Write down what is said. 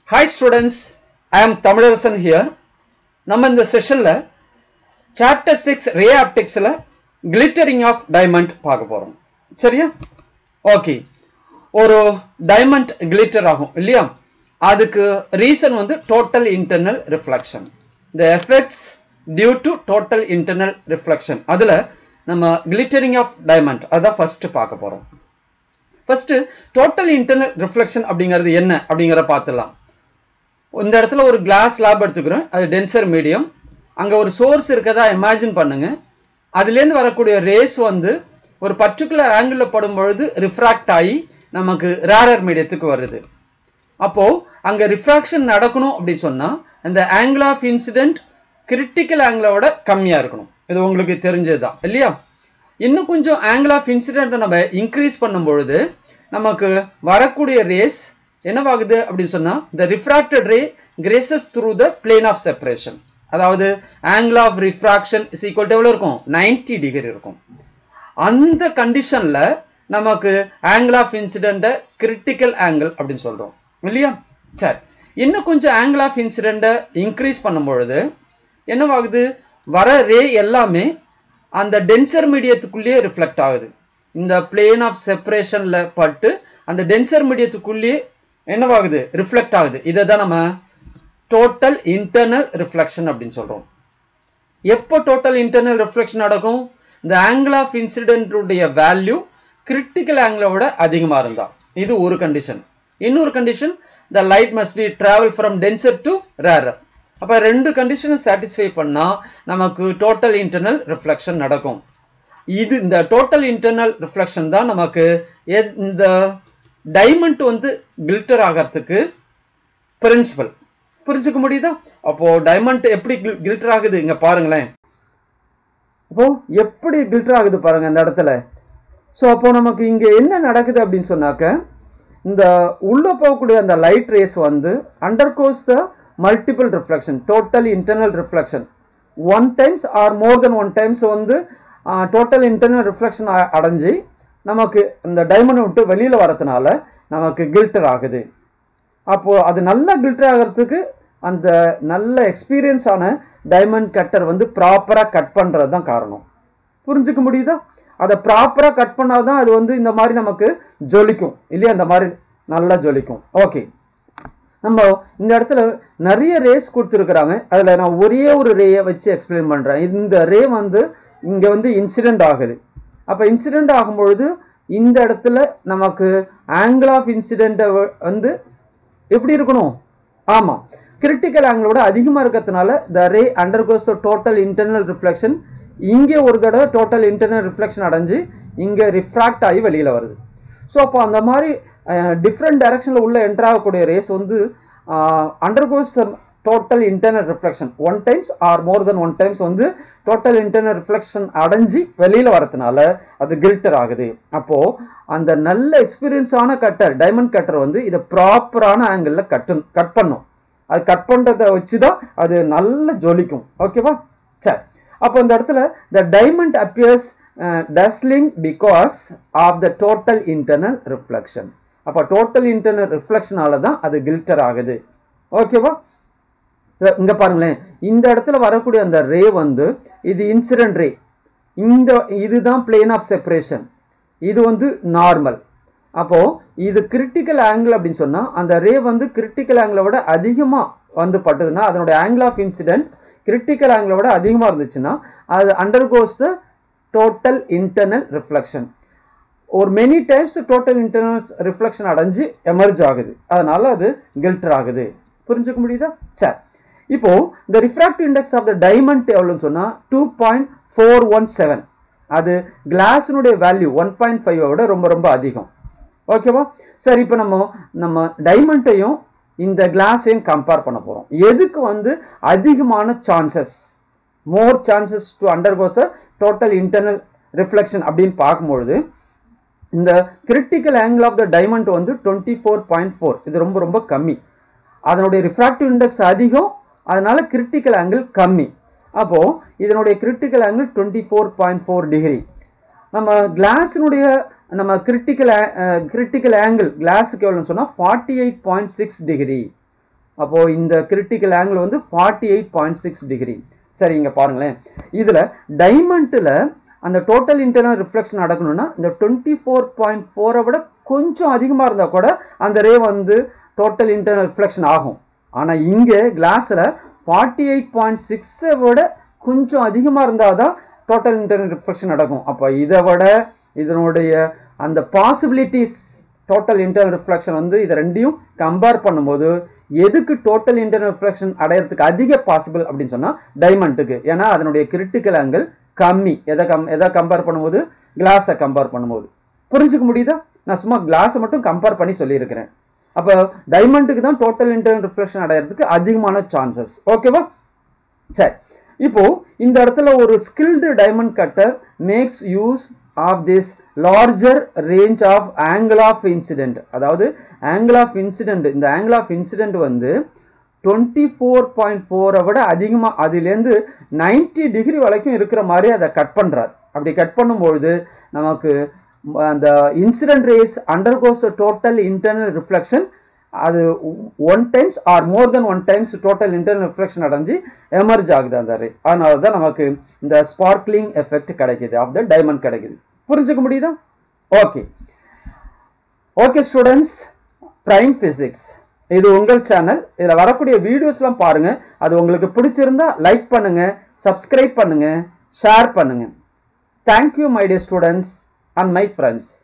hi students ஐ ஆம் Tamilarasan here நம்ம இந்த செஷனில் சாப்டர் சிக்ஸ் ரே ஆப்டிக்ஸில் கிளிட்டரிங் ஆஃப் டைமண்ட் பார்க்க போகிறோம் சரியா ஓகே ஒரு டைமண்ட் கிளிட்டர் ஆகும் இல்லையா அதுக்கு ரீசன் வந்து total internal reflection the effects due to total internal reflection அதில் நம்ம கிளிட்டரிங் ஆஃப் டைமண்ட் அதான் ஃபர்ஸ்ட் பார்க்க போகிறோம் ஃபர்ஸ்ட் டோட்டல் இன்டர்னல் ரிஃப்ளெக்ஷன் அப்படிங்கிறது என்ன அப்படிங்கிற பார்த்துடலாம் இந்த இடத்துல ஒரு கிளாஸ் லேப் எடுத்துக்கிறோம் அது டென்சர் மீடியம் அங்கே ஒரு சோர்ஸ் இருக்கதா இமேஜின் பண்ணுங்க அதுலேருந்து வரக்கூடிய ரேஸ் வந்து ஒரு பர்டிகுலர் ஆங்கிளில் படும் பொழுது ரிஃப்ராக்ட் ஆகி நமக்கு ரேரர் மீடியத்துக்கு வருது அப்போ அங்கே ரிஃப்ராக்ஷன் நடக்கணும் அப்படி சொன்னால் அந்த ஆங்கிள் ஆஃப் இன்சிடென்ட் கிரிட்டிக்கல் ஆங்கிளோட கம்மியாக இருக்கணும் இது உங்களுக்கு தெரிஞ்சது தான் இல்லையா இன்னும் கொஞ்சம் ஆங்கிள் ஆஃப் இன்சிடென்ட்டை நம்ம இன்க்ரீஸ் பண்ணும் பொழுது நமக்கு வரக்கூடிய ரேஸ் என்னவாகுது அப்படின்னு சொன்னா the refracted ray grazes through the plane of separation அதாவது angle of refraction is equal to எவ்வளோ இருக்கும் நைன்டி டிகிரி இருக்கும் அந்த கண்டிஷன்ல நமக்கு ஆங்கிள் ஆஃப் இன்சிடென்ட்டை கிரிட்டிக்கல் ஆங்கிள் அப்படின்னு சொல்றோம் இல்லையா சரி இன்னும் கொஞ்சம் ஆங்கிள் ஆஃப் இன்சிடென்ட்டை இன்க்ரீஸ் பண்ணும் பொழுது என்னவாகுது வர ரே எல்லாமே அந்த டென்சர் மீடியத்துக்குள்ளேயே ரிஃப்ளெக்ட் ஆகுது இந்த பிளேன் ஆஃப் செப்பரேஷன்ல பட்டு அந்த டென்சர் மீடியத்துக்குள்ளேயே என்னவாகுது ரிஃப்ளெக்ட் ஆகுது இதை தான் நம்ம டோட்டல் இன்டர்னல் ரிஃப்ளெக்ஷன் அப்படின்னு சொல்றோம் எப்போ டோட்டல் இன்டர்னல் ரிஃப்ளெக்ஷன் நடக்கும் இந்த ஆங்கிள் ஆஃப் இன்சிடென்ட்டுடைய வேல்யூ கிரிட்டிக்கல் ஆங்கிளோட அதிகமாக இருந்தா இது ஒரு கண்டிஷன் இன்னொரு condition the light must be travel from denser to rarer அப்போ ரெண்டு கண்டிஷனும் சாட்டிஸ்ஃபை பண்ணால் நமக்கு டோட்டல் இன்டர்னல் ரிஃப்ளெக்ஷன் நடக்கும் இது இந்த டோட்டல் இன்டர்னல் ரிஃப்ளெக்ஷன் தான் நமக்கு இந்த டைமண்ட் வந்து கில்டர் ஆகிறதுக்கு பிரின்சிபல் புரிஞ்சுக்க முடியுதா அப்போ டைமண்ட் எப்படி கில்டர் ஆகுது இங்க பாருங்களேன் அப்போ எப்படி கில்டர் ஆகுது பாருங்க இந்த இடத்துல ஸோ அப்போ நமக்கு இங்க என்ன நடக்குது அப்படின்னு சொன்னாக்க இந்த உள்ள போகக்கூடிய அந்த லைட் ரேஸ் வந்து undergoes the multiple reflection total internal reflection one times or more than one times வந்து டோட்டல் இன்டர்னல் ரிஃப்ளெக்ஷன் அடைஞ்சு நமக்கு இந்த டைமண்ட் விட்டு வெளியில் வரதுனால நமக்கு கில்டர் ஆகுது அப்போது அது நல்லா கில்டர் ஆகிறதுக்கு அந்த நல்ல எக்ஸ்பீரியன்ஸ் ஆன டைமண்ட் கட்டர் வந்து ப்ராப்பராக கட் பண்ணுறது தான் காரணம் புரிஞ்சுக்க முடியுதா அதை ப்ராப்பராக கட் பண்ணால் தான் அது வந்து இந்த மாதிரி நமக்கு ஜொலிக்கும் இல்லையா இந்த மாதிரி நல்லா ஜொலிக்கும் ஓகே நம்ம இந்த இடத்துல நிறைய ரேஸ் கொடுத்துருக்குறாங்க அதில் நான் ஒரே ஒரு ரேயை வச்சு எக்ஸ்பிளைன் பண்ணுறேன் இந்த ரே வந்து இங்கே வந்து இன்சிடென்ட் ஆகுது அப்போ இன்சிடென்ட் ஆகும்பொழுது இந்த இடத்துல நமக்கு ஆங்கிள் ஆஃப் இன்சிடென்ட்டை வந்து எப்படி இருக்கணும் ஆமாம் கிரிட்டிக்கல் ஆங்கிளோட அதிகமாக இருக்கிறதுனால the ray undergoes total internal reflection இங்கே ஒரு தடவை டோட்டல் இன்டர்னல் ரிஃப்ளெக்ஷன் அடைஞ்சு இங்கே ரிஃப்ராக்ட் ஆகி வெளியில் வருது ஸோ அப்போ அந்த மாதிரி டிஃப்ரெண்ட் டைரக்ஷனில் உள்ள என்டர் ஆகக்கூடிய ரேஸ் வந்து undergoes total internal reflection one times or more than one times வந்து டோட்டல் இன்டர்னல் ரிஃப்ளெக்ஷன் அடைஞ்சு வெளியில் வரதுனால அது கில்டர் ஆகுது அப்போது அந்த நல்ல எக்ஸ்பீரியன்ஸான கட்டர் டைமண்ட் கட்டர் வந்து இதை ப்ராப்பரான ஆங்கிளில் கட்டு கட் பண்ணும் அது கட் பண்ணுறதை வச்சு தான் அது நல்ல ஜொலிக்கும் ஓகேவா சரி அப்போ இந்த இடத்துல the diamond appears dazzling because of the total internal reflection அப்போ டோட்டல் இன்டர்னல் ரிஃப்ளெக்ஷனால தான் அது கில்டர் ஆகுது ஓகேவா இங்க பாருங்களேன் இந்த இடத்துல வரக்கூடிய அந்த ரே வந்து இது இன்சிடென்ட் ரே இந்த இதுதான் பிளேன் ஆஃப் செப்பரேஷன் இது வந்து நார்மல் அப்போ இது கிரிட்டிக்கல் ஆங்கிள் அப்படின்னு சொன்னா அந்த ரே வந்து கிரிட்டிக்கல் ஆங்கிளை விட அதிகமாக வந்து பட்டதுன்னா அதனுடைய ஆங்கிள் ஆஃப் இன்சிடென்ட் கிரிட்டிக்கல் ஆங்கிளை விட அதிகமாக இருந்துச்சுன்னா அது undergoes the total internal reflection ஒரு many times total internal reflection அடைஞ்சு எமர்ஜ் ஆகுது அதனால அது கில்டர் ஆகுது புரிஞ்சுக்க முடியுதா சரி இப்போ இந்த refractive index of the diamond எவ்வளோன்னு சொன்னால் two point four one seven அது கிளாஸினுடைய வேல்யூ ஒன் பாயிண்ட் ஃபைவை விட ரொம்ப ரொம்ப அதிகம் ஓகேவா சரி இப்போ நம்ம நம்ம டைமண்ட்டையும் இந்த கிளாஸையும் கம்பேர் பண்ண போகிறோம் எதுக்கு வந்து அதிகமான chances more chances to undergoes a total internal reflection அப்படின்னு பார்க்கும்பொழுது இந்த critical angle of the diamond வந்து டுவெண்ட்டி ஃபோர் பாயிண்ட் ஃபோர் இது ரொம்ப ரொம்ப கம்மி அதனுடைய ரிஃப்ராக்டிவ் இண்டெக்ஸ் அதிகம் அதனால கிரிட்டிக்கல் ஆங்கிள் கம்மி அப்போ இதனுடைய critical angle twenty four point four degree நம்ம கிளாஸினுடைய நம்ம கிரிட்டிக்கல் கிரிட்டிக்கல் ஆங்கிள் கிளாஸுக்கு எவ்வளோன்னு சொன்னால் forty eight point six degree அப்போ இந்த கிரிட்டிக்கல் ஆங்கிள் வந்து forty eight point six degree சரி இங்க பாருங்களேன் இதுல டைமண்ட்ல அந்த டோட்டல் இன்டர்னல் ரிஃப்ளெக்ஷன் நடக்கணும்னா இந்த டுவெண்ட்டி ஃபோர் பாயிண்ட் ஃபோரை விட கொஞ்சம் அதிகமா இருந்தா கூட அந்த ரே வந்து டோட்டல் இன்டர்னல் ரிஃப்ளெக்ஷன் ஆகும் ஆனா இங்க கிளாஸ்ல ஃபார்ட்டி எயிட் பாயிண்ட் சிக்ஸை விட கொஞ்சம் அதிகமா இருந்தாதான் டோட்டல் இன்டர்னல் ரிஃப்ளெக்ஷன் நடக்கும் அப்போ இதை விட இதனுடைய அந்த பாசிபிலிட்டிஸ் டோட்டல் இன்டர்னல் ரிஃப்ளெக்ஷன் வந்து இதை ரெண்டையும் கம்பேர் பண்ணும்போது எதுக்கு டோட்டல் இன்டர்னல் ரிஃப்ளெக்ஷன் அடையறதுக்கு அதிக பாசிபிள் அப்படின்னு சொன்னா டைமண்டுக்கு ஏன்னா அதனுடைய கிரிட்டிக்கல் ஆங்கிள் கம்மி எதை கம் எதை கம்பேர் பண்ணும்போது கிளாஸை கம்பேர் பண்ணும்போது புரிஞ்சுக்க முடியுதா நான் சும்மா கிளாஸை மட்டும் கம்பேர் பண்ணி சொல்லியிருக்கிறேன் அப்போ டைமண்டுக்கு தான் டோட்டல் இன்டர்னல் ரிஃப்ளெக்ஷன் அடையிறதுக்கு அதிகமான சான்சஸ் ஓகேவா சரி இப்போ இந்த இடத்துல ஒரு skilled diamond cutter makes use of this larger range of angle of incident அதாவது ஆங்கிள் ஆஃப் இன்சிடென்ட் இந்த ஆங்கிள் ஆஃப் இன்சிடென்ட் வந்து டுவெண்ட்டி ஃபோர் பாயிண்ட் ஃபோரை விட அதிகமாக அதுலேருந்து நைன்டி டிகிரி வரைக்கும் இருக்கிற மாதிரி அதை கட் பண்ணுறார் அப்படி கட் பண்ணும்பொழுது நமக்கு அந்த incident rays undergoes total internal reflection அது one times or more than one times total internal reflection அடைஞ்சு எமர்ஜ் ஆகுது அந்த ரே அதனால தான் நமக்கு இந்த ஸ்பார்க்லிங் எஃபெக்ட் கிடைக்குது ஆஃப் த டைமண்ட் கிடைக்குது புரிஞ்சுக்க முடியுதா okay okay students prime physics இது உங்கள் சேனல் இதில் வரக்கூடிய வீடியோஸ்லாம் பாருங்க அது உங்களுக்கு பிடிச்சிருந்தா லைக் பண்ணுங்க சப்ஸ்கிரைப் பண்ணுங்க ஷேர் பண்ணுங்க thank you my dear students and my friends